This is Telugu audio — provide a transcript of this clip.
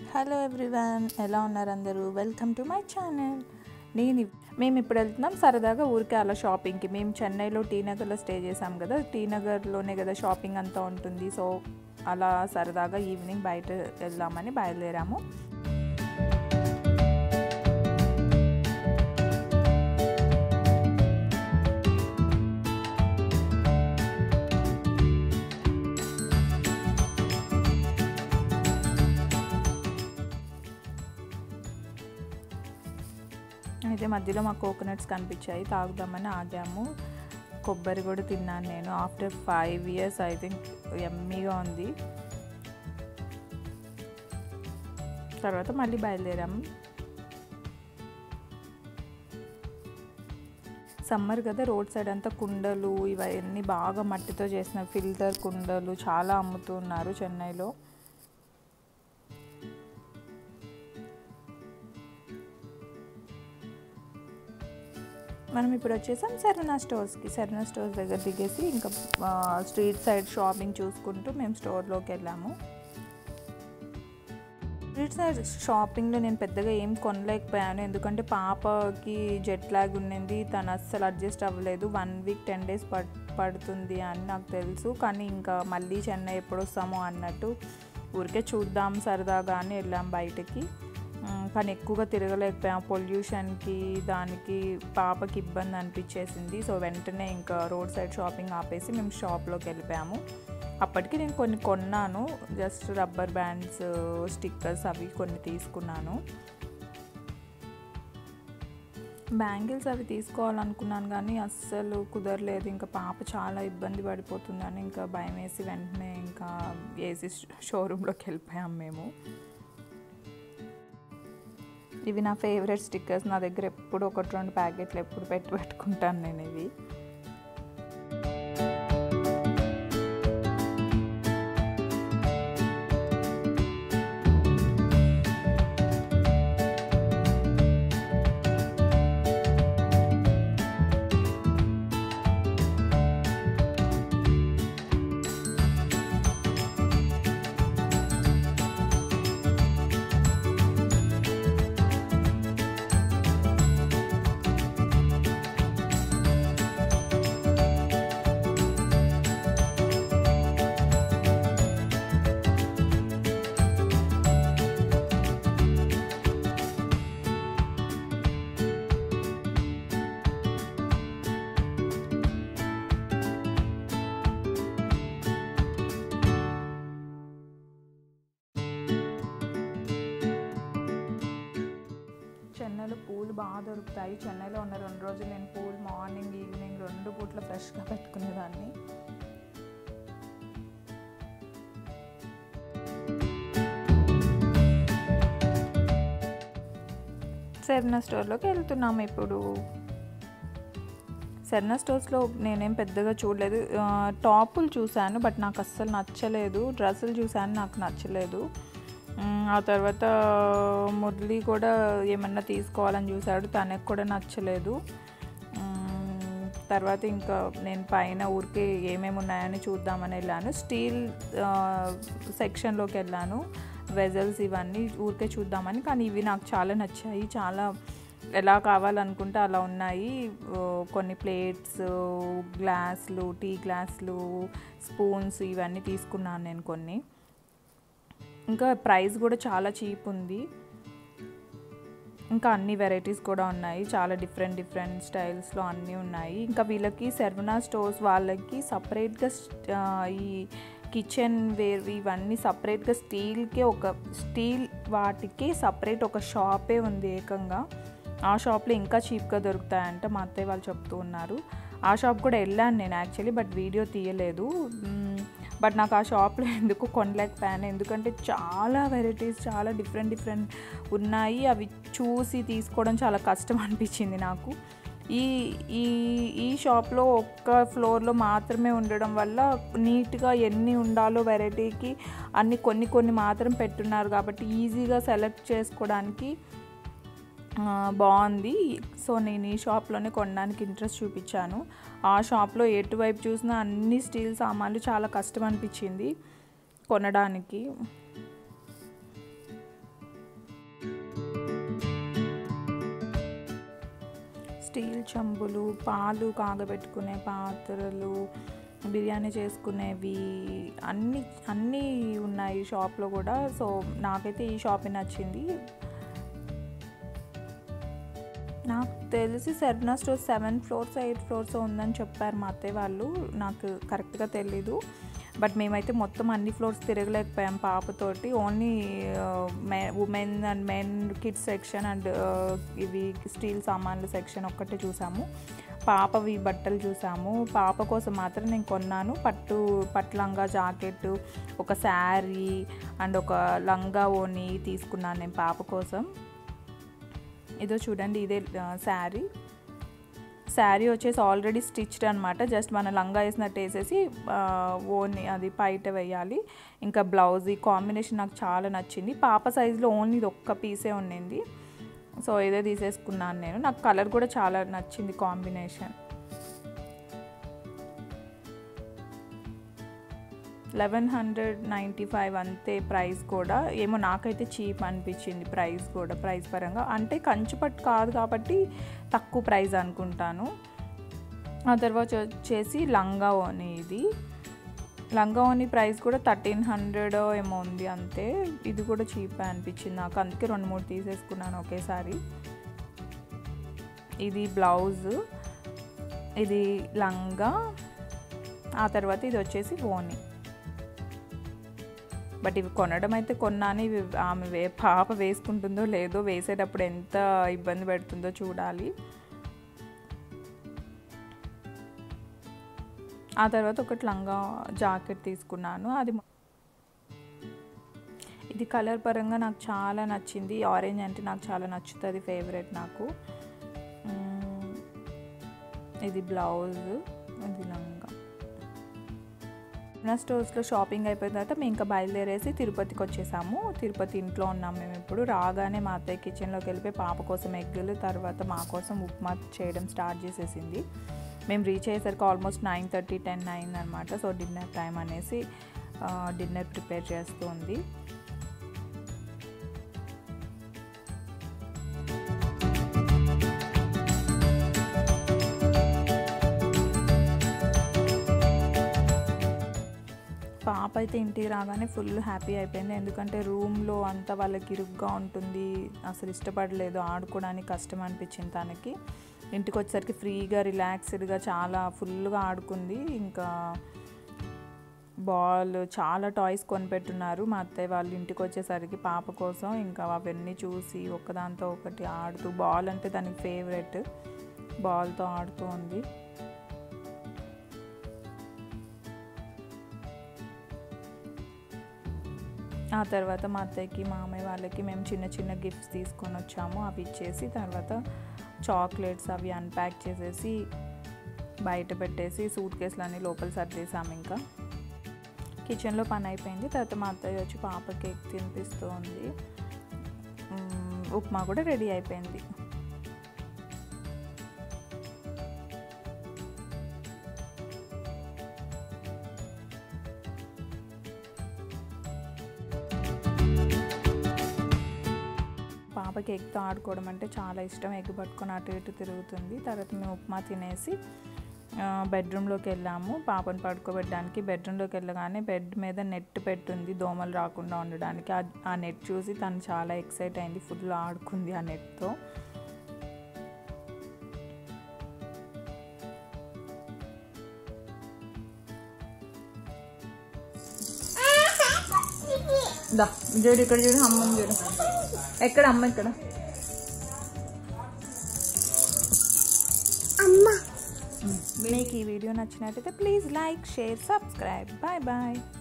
హలో ఎవ్రీవన్ ఎలా ఉన్నారు అందరూ వెల్కమ్ టు మై ఛానల్ నేను ఇప్- మేము ఇప్పుడు వెళ్తున్నాం సరదాగా ఊరికే అలా షాపింగ్కి మేము చెన్నైలో టీ నగర్లో స్టే చేసాం కదా టీ నగర్లోనే కదా షాపింగ్ అంతా ఉంటుంది సో అలా సరదాగా ఈవినింగ్ బయట వెళ్దామని బయలుదేరాము అయితే మధ్యలో మా కోకోనట్స్ కనిపించాయి తాగుదామని ఆగాము కొబ్బరి కూడా తిన్నాను నేను after five years I think ఎమ్మీగా ఉంది తర్వాత మళ్ళీ బయలుదేరాము సమ్మర్ కదా రోడ్ సైడ్ అంతా కుండలు ఇవన్నీ బాగా మట్టితో చేసిన ఫిల్టర్ కుండలు చాలా అమ్ముతున్నారు చెన్నైలో మనం ఇప్పుడు వచ్చేసాం శరణా స్టోర్స్కి శరణా స్టోర్స్ దగ్గర దిగేసి ఇంకా ఆ, స్ట్రీట్ సైడ్ షాపింగ్ చూసుకుంటూ మేము స్టోర్లోకి వెళ్ళాము స్ట్రీట్ సైడ్ షాపింగ్లో నేను పెద్దగా ఏం కొనలేకపోయాను ఎందుకంటే పాపకి జెట్ లాగ్ ఉన్నింది తను అస్సలు అడ్జస్ట్ అవ్వలేదు వన్ వీక్ టెన్ డేస్ పడ్ పడుతుంది అని నాకు తెలుసు కానీ ఇంకా మళ్ళీ చెన్నై ఎప్పుడు వస్తామో అన్నట్టు ఊరికే చూద్దాం సరదాగా అని వెళ్ళాం బయటకి ఉమ్, కానీ ఎక్కువగా తిరగలేకపోయాం పొల్యూషన్కి దానికి పాపకి ఇబ్బంది అనిపించేసింది సో వెంటనే ఇంకా రోడ్ సైడ్ షాపింగ్ ఆపేసి మేము షాప్లోకి వెళ్ళిపోయాము అప్పటికి నేను కొన్ని కొన్నాను జస్ట్ రబ్బర్ బ్యాండ్స్ స్టిక్కర్స్ అవి కొన్ని తీసుకున్నాను బ్యాంగిల్స్ అవి తీసుకోవాలనుకున్నాను కానీ అస్సలు కుదరలేదు ఇంకా పాప చాలా ఇబ్బంది పడిపోతుందని ఇంకా భయం వేసి వెంటనే ఇంకా ఏసీ షోరూంలోకి వెళ్ళిపోయాం మేము ఇవి నా ఫేవరెట్ స్టిక్కర్స్ నా దగ్గర ఎప్పుడు ఒకటి రెండు ప్యాకెట్లు ఎప్పుడు పెట్టి పెట్టుకుంటాను నేను ఇవి చెన్నైలో పూలు బాగా దొరుకుతాయి చెన్నైలో ఉన్న రెండు రోజులు నేను పూలు మార్నింగ్ ఈవినింగ్ రెండు పూట్ల ఫ్రెష్గా పెట్టుకునేదాన్ని సెర్నా స్టోర్లోకి వెళ్తున్నాము ఇప్పుడు సెర్నా స్టోర్స్లో నేనేం పెద్దగా చూడలేదు ఆ, టాపులు చూశాను బట్ నాకు అస్సలు నచ్చలేదు డ్రెస్సులు చూశాను నాకు నచ్చలేదు మ్, ఆ తర్వాత మురళి కూడా ఏమన్నా తీసుకోవాలని చూశాడు తనకు కూడా నచ్చలేదు మ్, తర్వాత ఇంకా నేను పైన ఊరికే ఏమేమి ఉన్నాయని చూద్దామని వెళ్ళాను స్టీల్ సెక్షన్లోకి వెళ్ళాను వెజల్స్ ఇవన్నీ ఊరికే చూద్దామని కానీ ఇవి నాకు చాలా నచ్చాయి చాలా ఎలా కావాలనుకుంటే అలా ఉన్నాయి ఓ, కొన్ని ప్లేట్స్ గ్లాసులు టీ గ్లాసులు స్పూన్స్ ఇవన్నీ తీసుకున్నాను నేను కొన్ని ఇంకా ప్రైస్ కూడా చాలా చీప్ ఉంది ఇంకా అన్ని వెరైటీస్ కూడా ఉన్నాయి చాలా డిఫరెంట్ డిఫరెంట్ స్టైల్స్లో అన్నీ ఉన్నాయి ఇంకా వీళ్ళకి శర్వనా స్టోర్స్ వాళ్ళకి సపరేట్గా ఈ కిచెన్ వేర్ ఇవన్నీ సపరేట్గా స్టీల్కే ఒక స్టీల్ వాటికి సపరేట్ ఒక షాపే ఉంది ఏకంగా ఆ షాప్లో ఇంకా చీప్గా దొరుకుతాయంట మా అత్తయ్య వాళ్ళు చెప్తూ ఉన్నారు ఆ షాప్ కూడా వెళ్ళాను నేను యాక్చువల్లీ బట్ వీడియో తీయలేదు మ్మ్, బట్ నాకు ఆ షాప్లో ఎందుకు కొనలేకపోయాను ఎందుకంటే చాలా వెరైటీస్ చాలా డిఫరెంట్ డిఫరెంట్ ఉన్నాయి అవి చూసి తీసుకోవడం చాలా కష్టం అనిపించింది నాకు ఈ ఈ ఈ షాప్లో ఒక్క ఫ్లోర్లో మాత్రమే ఉండడం వల్ల నీట్గా ఎన్ని ఉండాలో వెరైటీకి అన్ని కొన్ని కొన్ని మాత్రం పెట్టున్నారు కాబట్టి ఈజీగా సెలెక్ట్ చేసుకోవడానికి ఆ, బాగుంది సో నేను ఈ షాప్లోనే కొనడానికి ఇంట్రెస్ట్ చూపించాను ఆ షాప్లో ఎటువైపు చూసినా అన్ని స్టీల్ సామాన్లు చాలా కష్టం అనిపించింది కొనడానికి స్టీల్ చెంబులు పాలు కాగబెట్టుకునే పాత్రలు బిర్యానీ చేసుకునేవి అన్ని అన్నీ ఉన్నాయి షాప్లో కూడా సో నాకైతే ఈ షాప్ నచ్చింది నాకు తెలిసి సెర్నా store seven floors eight floors ఉందని చెప్పారు మా అత్తయ్య వాళ్ళు నాకు కరెక్ట్గా తెలీదు బట్ మేమైతే మొత్తం అన్ని ఫ్లోర్స్ తిరగలేకపోయాం పాపతోటి ఓన్లీ మే women and men kids section and ఇవి స్టీల్ సామాన్లు సెక్షన్ ఒక్కటే చూసాము పాపవి బట్టలు చూసాము పాప కోసం మాత్రం నేను కొన్నాను పట్టు పట్టు లంగా జాకెట్ ఒక శారీ అండ్ ఒక లంగా ఓని తీసుకున్నాను నేను పాప కోసం ఇదో చూడండి ఇదే శారీ శారీ వచ్చేసి ఆల్రెడీ స్టిచ్డ్ అనమాట జస్ట్ మన లంగా వేసినట్టు వేసేసి ఓని అది బయట వేయాలి ఇంకా బ్లౌజ్ ఈ కాంబినేషన్ నాకు చాలా నచ్చింది పాప సైజులో ఓన్లీ ఇది ఒక్క పీసే ఉండింది సో ఇదే తీసేసుకున్నాను నేను నాకు కలర్ కూడా చాలా నచ్చింది combination eleven hundred ninety five అంతే ప్రైస్ కూడా ఏమో నాకైతే చీప్ అనిపించింది ప్రైస్ కూడా ప్రైస్ పరంగా అంటే కంచుపట్టు కాదు కాబట్టి తక్కువ ప్రైస్ అనుకుంటాను ఆ తర్వాత వచ్చేసి లంగా ఓని ఇది లంగా ఓని ప్రైస్ కూడా థర్టీన్ హండ్రెడ్ ఏమో ఉంది అంతే ఇది కూడా చీప్ అనిపించింది నాకు అందుకే రెండు మూడు తీసేసుకున్నాను ఒకేసారి ఇది బ్లౌజ్ ఇది లంగా ఆ తర్వాత ఇది వచ్చేసి ఓని బట్ ఇవి కొనడం అయితే కొన్నాను ఇవి ఆమె వే పాప వేసుకుంటుందో లేదో వేసేటప్పుడు ఎంత ఇబ్బంది పెడుతుందో చూడాలి ఆ తర్వాత ఒకటి లంగా జాకెట్ తీసుకున్నాను అది ఇది కలర్ పరంగా నాకు చాలా నచ్చింది ఆరెంజ్ అంటే నాకు చాలా నచ్చుతుంది ఫేవరెట్ నాకు ఇది బ్లౌజ్ ఇది లంగా నా స్టోర్స్లో షాపింగ్ అయిపోయిన తర్వాత మేము ఇంకా బయలుదేరేసి తిరుపతికి వచ్చేసాము తిరుపతి ఇంట్లో ఉన్నాం మేము ఇప్పుడు రాగానే మా అత్తయ్య కిచెన్లోకి వెళ్ళిపోయి పాప కోసం ఎగ్గులు తర్వాత మా కోసం ఉప్మా చేయడం స్టార్ట్ చేసేసింది మేము రీచ్ అయ్యేసరికి almost nine thirty ten nine అనమాట సో డిన్నర్ టైం అనేసి డిన్నర్ ప్రిపేర్ చేస్తుంది పాప అయితే ఇంటికి రాగానే ఫుల్ హ్యాపీ అయిపోయింది ఎందుకంటే రూమ్లో అంతా వాళ్ళకి ఇరుగ్గా ఉంటుంది అసలు ఇష్టపడలేదు ఆడుకోవడానికి కష్టం అనిపించింది తనకి ఇంటికి వచ్చేసరికి ఫ్రీగా రిలాక్స్డ్గా చాలా ఫుల్గా ఆడుకుంది ఇంకా బాల్ చాలా టాయ్స్ కొనిపెట్టున్నారు మా అత్తయ్య వాళ్ళు ఇంటికి వచ్చేసరికి పాప కోసం ఇంకా అవన్నీ చూసి ఒకదాంతో ఒకటి ఆడుతూ బాల్ అంటే దానికి ఫేవరెట్ బాల్తో ఆడుతూ ఉంది ఆ తర్వాత మా అత్తయ్యకి మామయ్య వాళ్ళకి మేము చిన్న చిన్న గిఫ్ట్స్ తీసుకొని వచ్చాము అవి ఇచ్చేసి తర్వాత చాక్లెట్స్ అవి అన్ప్యాక్ చేసేసి బయట పెట్టేసి సూట్ కేసులు అన్నీ లోపల సర్దేసాము ఇంకా కిచెన్లో పని అయిపోయింది తర్వాత మా అత్తయ్య వచ్చి పాప కేక్ తినిపిస్తూ ఉంది ఉప్మా కూడా రెడీ అయిపోయింది పాపకి ఎగ్తో ఆడుకోవడం అంటే చాలా ఇష్టం ఎగ్ పట్టుకొని అటు ఇటు తిరుగుతుంది తర్వాత మేము ఉప్మా తినేసి బెడ్రూమ్లోకి వెళ్ళాము పాపను పడుకోబెట్టడానికి బెడ్రూమ్లోకి వెళ్ళగానే బెడ్ మీద నెట్ పెట్టుంది దోమలు రాకుండా ఉండడానికి ఆ నెట్ చూసి తను చాలా ఎక్సైట్ అయింది ఫుల్ ఆడుకుంది ఆ నెట్తో దా చూడు ఇక్కడ చూడు అమ్మని చూడు ఎక్కడ అమ్మ ఇక్కడ మీకు ఈ వీడియో నచ్చినట్టయితే please like share subscribe bye bye